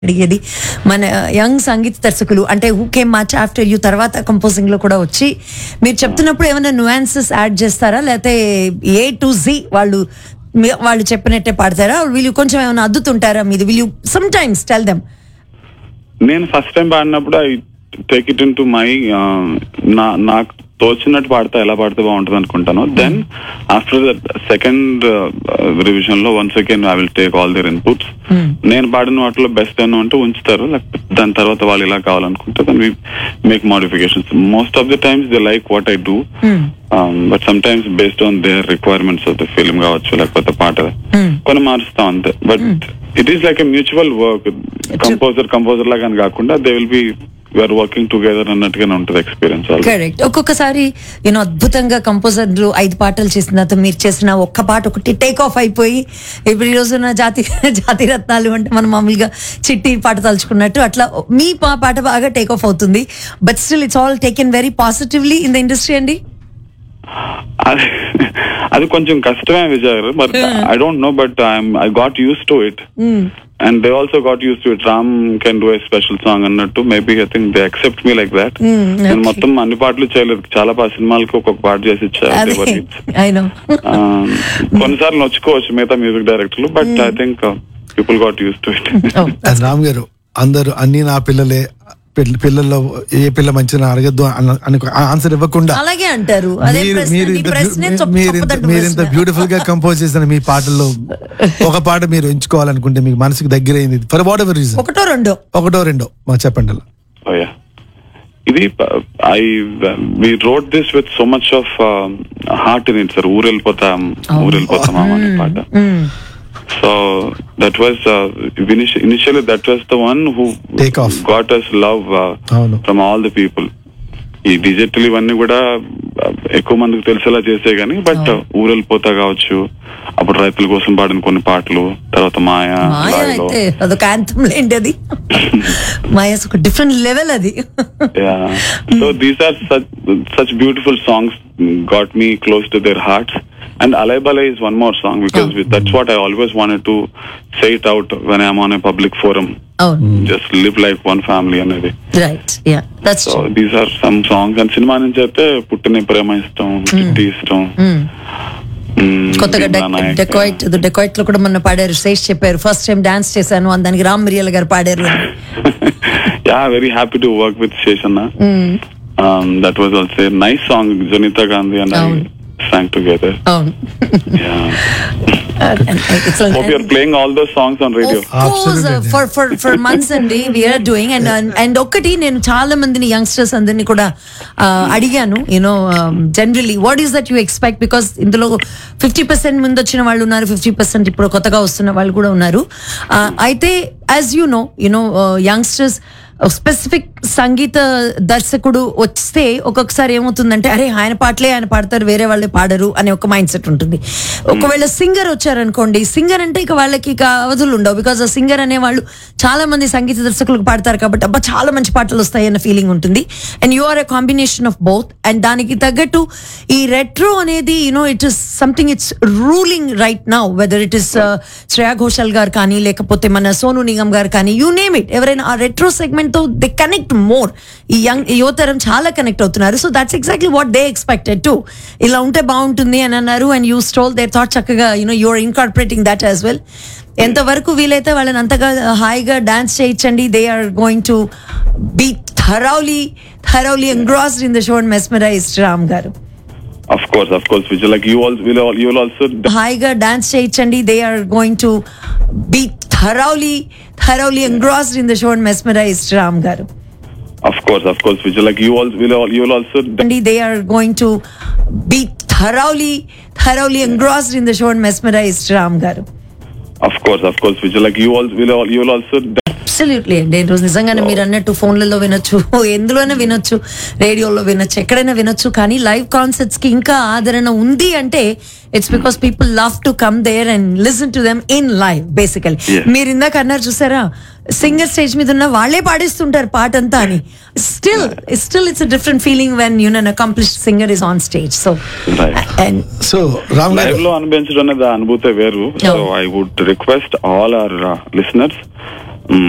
అడిగేది మన యంగ్ సంగీత దర్శకులు అంటే who came much after you తర్వాత కంపోజింగ్ లో కూడా వచ్చి మీరు చెప్తున్నప్పుడు ఏమైనా నువాన్సెస్ యాడ్ చేస్తారా లేకపోతే ఏ టు జీ వాళ్ళు మీ- వాళ్ళు చెప్పినట్టే పాడతారా వీళ్ళు కొంచెం ఏమైనా అద్దుతుంటారా మీది వీళ్ళు సమ్ టైమ్స్ టెల్ దెమ్ నేను ఫస్ట్ టైం పాడినప్పుడు I take it into my నా నాకు తోచినట్టు పాడితే ఎలా పాడితే బాగుంటుంది అనుకుంటాను then after the second revision లో once again I will take all their inputs నేను పాడిన వాటిలో బెస్ట్ అని అంటే ఉంచుతారు లేకపోతే దాని తర్వాత వాళ్ళు ఇలా కావాలనుకుంటే then we make modifications most of the times they like what I do but sometimes based on their requirements of the film కావచ్చు లేకపోతే పాట కొన్ని మారుస్తాం అంతే but it is like a mutual work composer composer లాగా అని కాకుండా they will be we're working together అన్నట్టుగానే ఉంటుంది ఎక్స్పీరియన్స్ కరెక్ట్ ఒక్కొక్కసారి యూనో అద్భుతంగా కంపోజర్లు ఐదు పాటలు చేసిన తర్వాత మీరు చేసిన ఒక్క పాట ఒకటి టేక్ ఆఫ్ అయిపోయి ఇప్పుడు ఈ రోజున జాతి జాతి రత్నాలు అంటే మనం మామూలుగా చిట్టి పాట తలుచుకున్నట్టు అట్లా మీ పా- పాట బాగా టేక్ ఆఫ్ అవుతుంది but still it's all taken very positively in the industry అండి అది అది కొంచెం కష్టమే విజయ్ గారు but I don't know but I'm I got used to it and they also got used to it Ram can do a special song అన్నట్టు maybe I think they accept me like that నేను మొత్తం అన్ని పాటలు చేయలేదు చాలా పా సినిమాలకి ఒక్కొక్క పాట చేసి ఇచ్చారు అదే They were hits. I know ఆ, కొన్నిసార్లు నొచ్చుకోవచ్చు మిగతా మ్యూజిక్ డైరెక్టర్లు but I think people got used to it అది రామ్ గారు అందరూ అన్ని నా పిల్లలే పిల్ల- పిల్లల్లో ఏ పిల్ల మంచిగా అడగద్దు అన్న- అని ఆన్సర్ ఇవ్వకుండా అలాగే అంటారు అదే మీరు ప్రశ్న మీరు ఈ ఇంత ప్రశ్నే బ్యూ- చొప్ప- మీరు ఇంత- చొప్పదంటు మీరు ఇంత ప్రశ్న. బ్యూటిఫుల్ గా కంపోజ్ చేసిన మీ పాటల్లో ఒక పాట మీరు ఎంచుకోవాలనుకుంటే మీకు మనసుకు దగ్గరైంది ఫర్ వాట్ ఎవర్ రీజన్ ఒకటో రెండో ఒకటో రెండో మాకు చెప్పండి అలా Oh yeah. ఇది I we wrote this with so much of heart in it sir ఊరెళ్ళిపోతాం ఊరెళ్ళిపోతామా అనే పాట so that was initially that was the one who Take off. Got us love అవును. ఫ్రమ్ ఆల్ ది పీపుల్ ఈ digital ఇవన్నీ కూడా uh, ఎక్కువ మందికి తెలిసేలా చేసే గానీ బట్ ఊరెళ్ళిపోతా కావచ్చు అప్పుడు రైతుల కోసం పాడిన కొన్ని పాటలు తర్వాత మాయా మాయ లాయలో. అయితే అదొక యాంతం లేండి అది మాయ ఒక డిఫరెంట్ లెవెల్ అది yeah so these are such such beautiful songs got me close to their hearts and alay balay is one more song because Oh. with, that's what i always wanted to say it out when i'm on a public forum అవును just live like one family అనేది right ya that's so these are some songs and cinema నుంచి అయితే పుట్టిన ప్రేమ ఇష్టం చిట్టి ఇష్టం Mm, కొత్తగా Bheemla Naik. Dacoit dacoit లో కూడా మొన్న పాడారు శేష్ చెప్పారు ఫస్ట్ టైం డాన్స్ చేశాను అని దానికి రామ్ మిరియల్ గారు పాడారు అని. yeah very happy to work with Sheshanna um, that was also a nice song Janita Gandhi and అవును. I sang together అవును yeah It's a- hope you're playing all those songs on radio Of course, Absolutely. uh, for for for months అండి we're doing and and ఒక్కటి నేను చాలా మందిని youngsters అందరినీ కూడా uh, అడిగాను you know generally what is that you expect because ఇందులో fifty percent ముందు వచ్చిన వాళ్ళు ఉన్నారు ఫిఫ్టీ పర్సెంట్ ఇప్పుడు కొత్తగా వస్తున్న వాళ్ళు కూడా ఉన్నారు Uh, అయితే as you know you know youngsters specific సంగీత దర్శకుడు వస్తే ఒక్కొక్కసారి ఏమవుతుందంటే అరే ఆయన పాటలే ఆయన పాడతారు వేరే వాళ్ళే పాడరు అనే ఒక మైండ్ సెట్ ఉంటుంది ఒకవేళ సింగర్ వచ్చారనుకోండి సింగర్ అంటే ఇక వాళ్ళకి ఇక అవధులు ఉండవు బికాస్ ఆ సింగర్ అనే వాళ్ళు చాలా మంది సంగీత దర్శకులకు పాడతారు కాబట్టి అబ్బా చాలా మంచి పాటలు వస్తాయి అన్న ఫీలింగ్ ఉంటుంది and you are a combination of both and దానికి తగ్గట్టు ఈ రెట్రో అనేది you know it is something it's ruling right now whether it is Shreya Ghoshal garu కానీ లేకపోతే మన సోను నిగమ్ గారు కానీ యూ నేమ్ ఇట్ ఎవరైనా ఆ రెట్రో సెగ్మెంట్ తో దే కనెక్ట్ మోర్ ఈ యంగ్ యువతరం చాలా కనెక్ట్ అవుతున్నారు so that's exactly what they expected to ఇలా ఉంటే బాగుంటుంది అని అన్నారు and you stole they thought చక్కగా you know you're incorporating that as well ఎంతవరకు వీలైతే వాళ్ళని అంతగా హాయిగా డాన్స్ చేయించండి they are going to be thoroughly thoroughly engrossed in the show and mesmerised Ram garu Of course, of course, Vijay. Like you all will all you will also హాయిగా dance చేయించండి they are going to be thoroughly thoroughly engrossed in the show and mesmerised Ram garu of course, of course, Vijay. Like you all will all you will also అండి they are going to be thoroughly thoroughly engrossed in the show and mesmerised Ram garu of course, of course, Vijay. Like you all will all you will also absolutely అండి ఈ రోజు నిజంగానే మీరు అన్నట్టు ఫోన్లలో వినొచ్చు ఎందులోనే వినొచ్చు రేడియోలో వినొచ్చు ఎక్కడైనా వినొచ్చు కానీ లైవ్ కాన్సర్ట్స్ కి ఇంకా ఆదరణ ఉంది అంటే it's because people love to come there and listen to them in live basically Yes. మీరు ఇందాక అన్నారు చూసారా సింగర్ స్టేజ్ మీద ఉన్న వాళ్ళే పాడిస్తుంటారు పాట అంతా అని still still it's different feeling when an an accomplished singer is on stage so Right. And so Ram live garu లో అనిపించడం అనేది ఆ అనుభూతే వేరు so Oh. I would request all our listeners